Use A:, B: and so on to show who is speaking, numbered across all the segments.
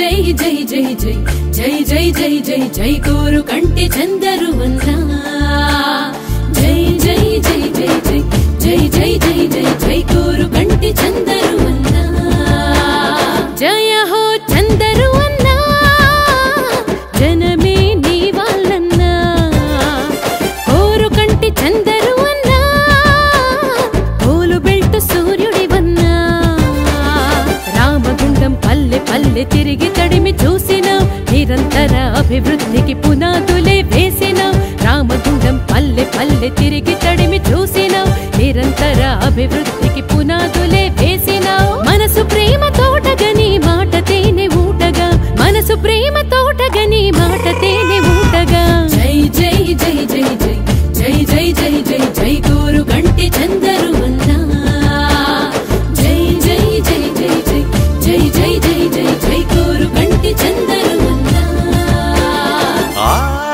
A: జై జై జై జై జై జై జై జై జై కోరు కంటి చందరు జై జై జై జై జై జై జై జై జై జై కోరు కంటి చందరు జయ హో చందరు అన్నా జనమే నీ వాళ్ళన్నా కోరు కంటి చందరు అన్నా పోలు బెల్టు సూర్యుడివన్నా రామగుండం పల్లె పల్లె తిరిగి తడిమి చూసినావు నిరంతర అభివృద్ధికి పునాదులే వేసినావు రామగుండం పల్లె పల్లె తిరిగి తడిమి చూసినావు నిరంతర అభివృద్ధికి పునాదులే వేసినావు మనసు ప్రేమ తోటగని మాట తేనె ఊటగా మనసు ప్రేమ తోటగని మాట తేనె ఊటగా జై జై జై జై జై జై జై జై జై జై కోరు కంటి చందరు జై జై జై జై జై జై జై జై జై జై కోరు కంటి చందరు
B: ఆ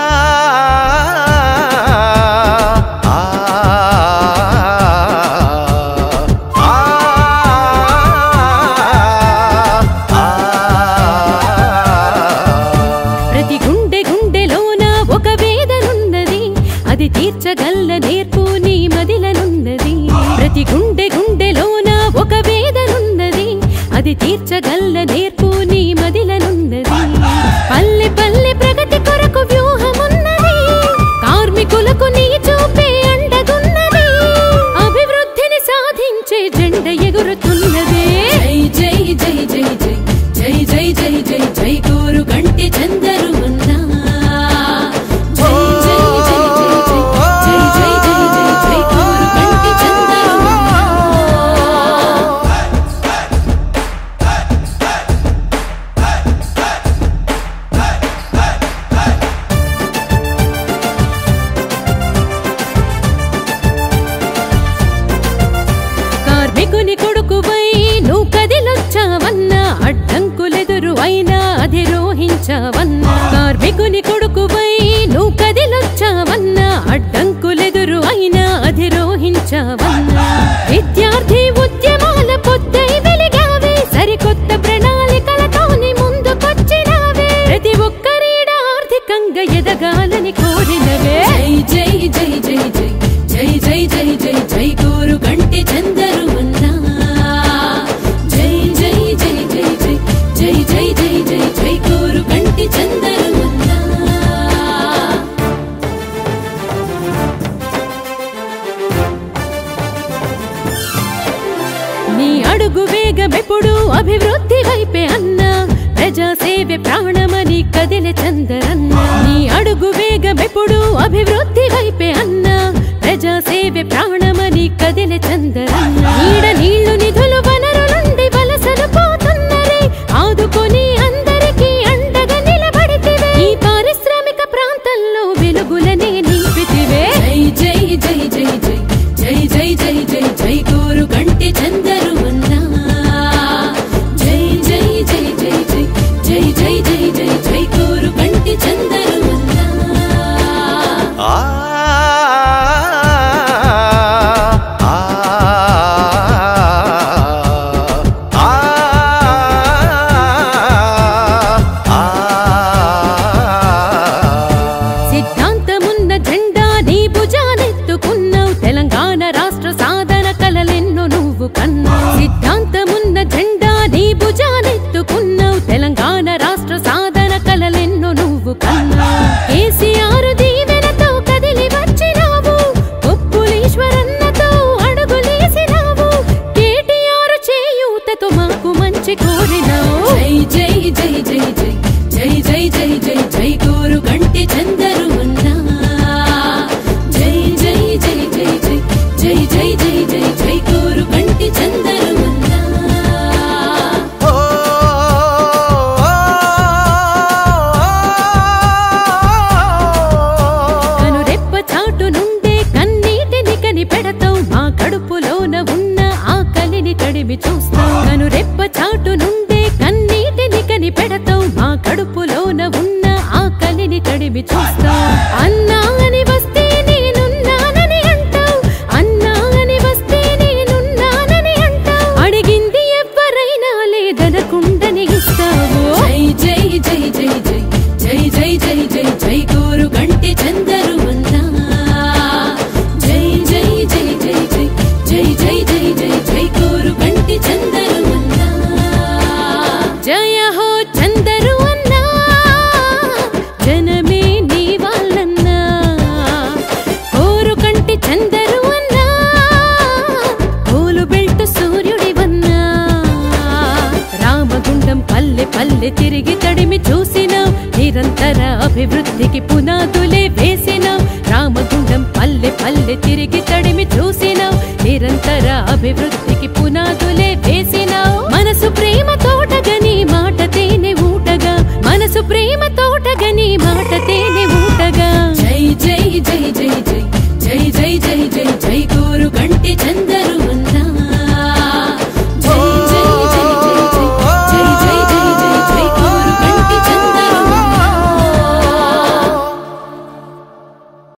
B: ఆ
A: ప్రతి గుండె గుండెలోన ఒక వేదనున్నది అది తీర్చగల్ల నేర్పు నీ మదిలనున్నది ప్రతి గుండె గుండెలోన ఒక వేదనున్నది అది తీర్చగల్ల నేర్పు నీ మదిలనున్నది పల్లె పల్లె ప్రగతి కొరకు వ్యూహమున్నది కార్మికులకు నీ చూపే అండగున్నది అభివృద్ధిని సాధించే జెండ ఎగురుతున్నదే జై జై జై జై జై జై జై జై జై జై కోరు కంటి చందరు జై జై జై జై జై జై జై జై జై జై కోరు కంటి చందరు కార్మికుని కొడుకువై నువ్వు కదిలొచ్చావన్నా అడ్డంకులెదురు అయినా అధిరోహించావన్నా కార్మికుని కొడుకువై నువ్వు కదిలొచ్చావన్నా అడ్డంకులెదురు అయినా అధిరోహించావన్నా విద్యార్థి ఉద్యమాల పొద్దై వెలిగావే సరికొత్త ప్రణాళికలతోని ముందుకొచ్చినావే ప్రతి ఒక్కరీడ ఆర్థికంగా ఎదగాలని కోరినవే జై జై జై జై జై జై జై జై జై కోరు కంటి చందరు జై జై జై జై జై జై జై జై జై జై కోరు కంటి చందరు నీ అడుగు వేగమెప్పుడు అభివృద్ధి వైపే అన్నా ప్రజాసేవే ప్రాణమని కదిలే చందరన్న నీ అడుగు వేగమెప్పుడు అభివృద్ధి వైపే అన్నా ప్రజాసేవే ప్రాణమని కదిలే చందరన్న నీడ నీళ్లు నిధులు వనరులుండి వలసలు పోతున్నరే ఆదుకొని అందరికీ అండగా నిలబడితివే ఈ పారిశ్రామిక ప్రాంతంలో వెలుగులనే నింపితివే జై జై జై జై జై జై జై జై జై జై కోరు కంటి చందరు జై జై జై జై జై జై జై జై జై జై కోరు కంటి చందరు
B: ఆ ఆ ఆ
A: సిద్ధాంతమున్న జెండా నీ భుజానెత్తుకున్నావు తెలంగాణ రాష్ట్ర సాధన కలలెన్నో నువ్వు కన్నావు సిద్ధాంతమున్న జెండా నీ భుజానెత్తుకున్నావు తెలంగాణ రాష్ట్ర సాధన కలలెన్నో నువ్వు కన్నావు కేసీఆర్ దీవెనతో కదిలి వచ్చినావు కొప్పులీశ్వరన్నతో అడుగులేసినావు కేటీఆర్ చేయూతతో మాకు మంచి కోరినావు జై జై జై జై జై జై జై జై జై జై కోరు కంటి చందరు జై జై జై జై జై జై జై జై జై జై కోరు కంటి చందరు
B: ఓ
A: కనురెప్ప చాటు నుండే కన్నీటిని కనిపెడతావు మా కడుపులోన ఉన్న ఆకలిని తడిమి చూస్తావు కనురెప్ప చాటు నుండే కన్నీటిని కనిపెడతావు మా కడుపులోన ఉన్న ఆకలిని తడిమి చూస్తావు అన్నా అని వస్తే నేనున్నానని అంటావు అన్నా అని వస్తే నేనున్నానని అంటావు అడిగింది ఎవ్వరైనా లేదనకుండని ఇస్తావు జై అభివృద్ధికి పునాదులే వేసినావు రామగుండం పల్లె పల్లె తిరిగి తడిమి చూసినావు నిరంతర అభివృద్ధి